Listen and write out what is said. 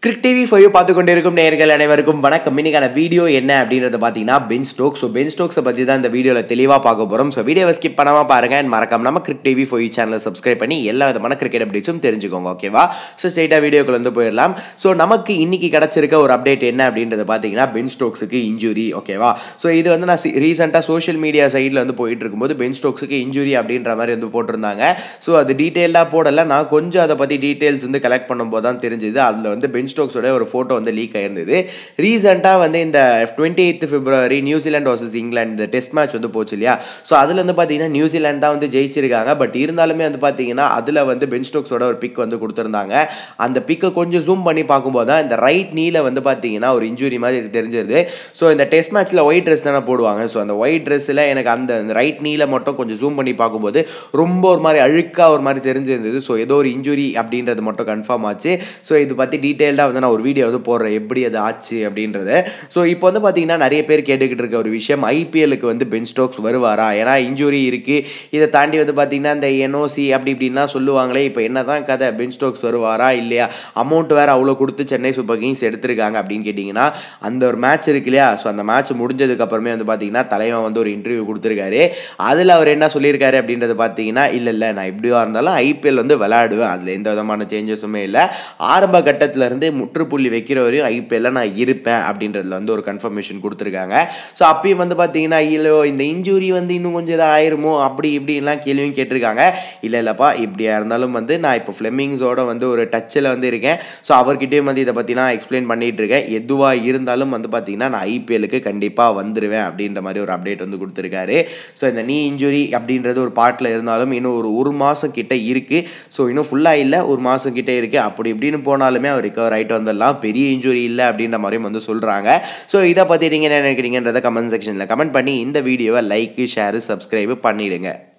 கிரிக் TV five பார்த்து கொண்டிருக்கும் நேயர்கள் அனைவருக்கும் வணக்கம் இன்னைக்கான வீடியோ என்ன அப்படின்றத பார்த்தீங்கன்னா பென் ஸ்டோக்ஸ் ஸோ பென் ஸ்டோக்ஸை பற்றி தான் இந்த வீடியோவில் தெளிவாக பார்க்க போகிறோம் ஸோ வீடியோவை ஸ்கிப் பண்ணாமல் பாருங்க அண்ட் மறக்காம நம்ம கிரிக் டிவி ஃபைவ் சேனலை சப்ஸ்கிரைப் பண்ணி எல்லா விதமான கிரிக்கெட் அப்டேட்ஸும் தெரிஞ்சுக்கோங்க ஓகேவா ஸோ ஸ்ட்ரெயிட்டாக வீடியோக்குள்ள வந்து போயிடலாம் ஸோ நமக்கு இன்னைக்கு கிடச்சிருக்க ஒரு அப்டேட் என்ன அப்படின்றத பார்த்தீங்கன்னா பென் ஸ்டோக்ஸுக்கு இன்ஜுரி ஓகேவா ஸோ இது வந்து நான் ரீசெண்டாக சோஷியல் மீடியா சைடில் வந்து போயிட்டு இருக்கும்போது பென் ஸ்டோக்ஸுக்கு இன்ஜுரி அப்படின்ற மாதிரி வந்து போட்டிருந்தாங்க ஸோ அது டீட்டெயிலாக போடல நான் கொஞ்சம் அதை பற்றி டீட்டெயில்ஸ் வந்து கலெக்ட் பண்ணும்போது தான் தெரிஞ்சுது அதில் வந்து பென் ஸ்டோக்ஸோட ஒரு ஃபோட்டோ வந்து லீக் ஆயிருந்தது ரீசெண்டாக வந்து இந்த twenty eighth February New Zealand versus England இந்த டெஸ்ட் மேட்ச் வந்து போச்சு இல்லையா ஸோ அதில் வந்து பார்த்தீங்கன்னா நியூசிலாந்து தான் வந்து ஜெயிச்சிருக்காங்க பட் இருந்தாலுமே வந்து பார்த்தீங்கன்னா அதில் வந்து பென் ஸ்டோக்ஸோட ஒரு பிக் வந்து கொடுத்துருந்தாங்க அந்த பிக்கை கொஞ்சம் ஜூம் பண்ணி பார்க்கும்போது தான் இந்த ரைட் நீல வந்து பார்த்தீங்கன்னா ஒரு இன்ஜுரி மாதிரி இது தெரிஞ்சிருது ஸோ இந்த டெஸ்ட் மேட்ச்சில் ஒயிட் ட்ரெஸ் தானே போடுவாங்க ஸோ அந்த ஒயிட் ட்ரெஸ்ஸில் எனக்கு அந்த ரைட் நீல மட்டும் கொஞ்சம் ஜூம் பண்ணி பார்க்கும்போது ரொம்ப ஒரு மாதிரி அழுக்காக ஒரு மாதிரி தெரிஞ்சிருந்தது ஸோ ஏதோ ஒரு இன்ஜுரி அப்படின்றது மட்டும் கன்ஃபார்ம் ஆச்சு ஸோ இது பற்றி டீட்டெயில்டாக வந்து நான் ஒரு வீடியோ வந்து போடுறேன் எப்படி அது ஆச்சு அப்படின்றது ஸோ இப்போ வந்து பார்த்தீங்கன்னா நிறைய பேர் கேட்டுக்கிட்டு இருக்க ஒரு விஷயம் ஐபிஎலுக்கு வந்து பென் ஸ்டோக்ஸ் வருவாரா ஏன்னா இன்ஜுரி இருக்குது இதை தாண்டி வந்து பார்த்தீங்கன்னா இந்த என்ஓசி அப்படி இப்படின்லாம் சொல்லுவாங்களே இப்போ என்ன தான் கதை பென் ஸ்டோக்ஸ் வருவாரா இல்லையா அமௌண்ட் வேறு அவ்வளோ கொடுத்து சென்னை சூப்பர் கிங்ஸ் எடுத்திருக்காங்க அப்படின்னு கேட்டிங்கன்னா அந்த ஒரு மேட்ச் இருக்கு இல்லையா ஸோ அந்த மேட்ச் முடிஞ்சதுக்கு அப்புறமே வந்து பார்த்தீங்கன்னா தலைவன் வந்து ஒரு இன்டர்வியூ கொடுத்துருக்காரு அதில் அவர் என்ன சொல்லியிருக்காரு அப்படின்றது பார்த்தீங்கன்னா இல்லை இல்லை நான் எப்படியா இருந்தாலும் ஐபிஎல் வந்து விளையாடுவேன் அதில் எந்த விதமான சேஞ்சஸுமே இல்லை ஆரம்ப கட்டத்துல இருந்து முற்றுப்புள்ளி வைக்கிற வரையும் ஐபிஎல்ல நான் இருப்பேன் அப்படின்றதுல வந்து ஒரு கன்ஃபர்மேஷன் கொடுத்துருக்காங்க ஸோ அப்பயும் வந்து பார்த்தீங்கன்னா இல்லையோ இந்த இன்ஜுரி வந்து இன்னும் கொஞ்சம் இதாக ஆயிருமோ அப்படி இப்படின்லாம் கேள்வியும் கேட்டிருக்காங்க இல்லை இல்லைப்பா இப்படியா இருந்தாலும் வந்து நான் இப்போ ஃப்ளெமிங்ஸோட வந்து ஒரு டச்சில் வந்து இருக்கேன் ஸோ அவர்கிட்டயும் வந்து இதை பற்றி நான் எக்ஸ்பிளைன் பண்ணிட்டு இருக்கேன் எதுவாக இருந்தாலும் வந்து பார்த்தீங்கன்னா நான் ஐபிஎலுக்கு கண்டிப்பாக வந்துடுவேன் அப்படின்ற மாதிரி ஒரு அப்டேட் வந்து கொடுத்துருக்காரு ஸோ இந்த நீ இன்ஜுரி அப்படின்றது ஒரு பாட்டில் இருந்தாலும் இன்னும் ஒரு ஒரு மாதம் கிட்ட இருக்குது ஸோ இன்னும் ஃபுல்லாக இல்லை ஒரு மாதம் கிட்ட இருக்குது அப்படி இப்படின்னு போனாலுமே அவர் ரிகவர் ஆகிட்டு வந்துடலாம் பெரிய இன்ஜுரி இல்லை அப்படின்ற மாதிரியும் வந்து சொல்கிறாங்க ஸோ இதை பற்றி நீங்கள் என்ன நினைக்கிறீங்கன்றதை கமெண்ட் செக்ஷனில் கமெண்ட் பண்ணி இந்த வீடியோவை லைக் ஷேரு சப்ஸ்கிரைபு பண்ணிவிடுங்க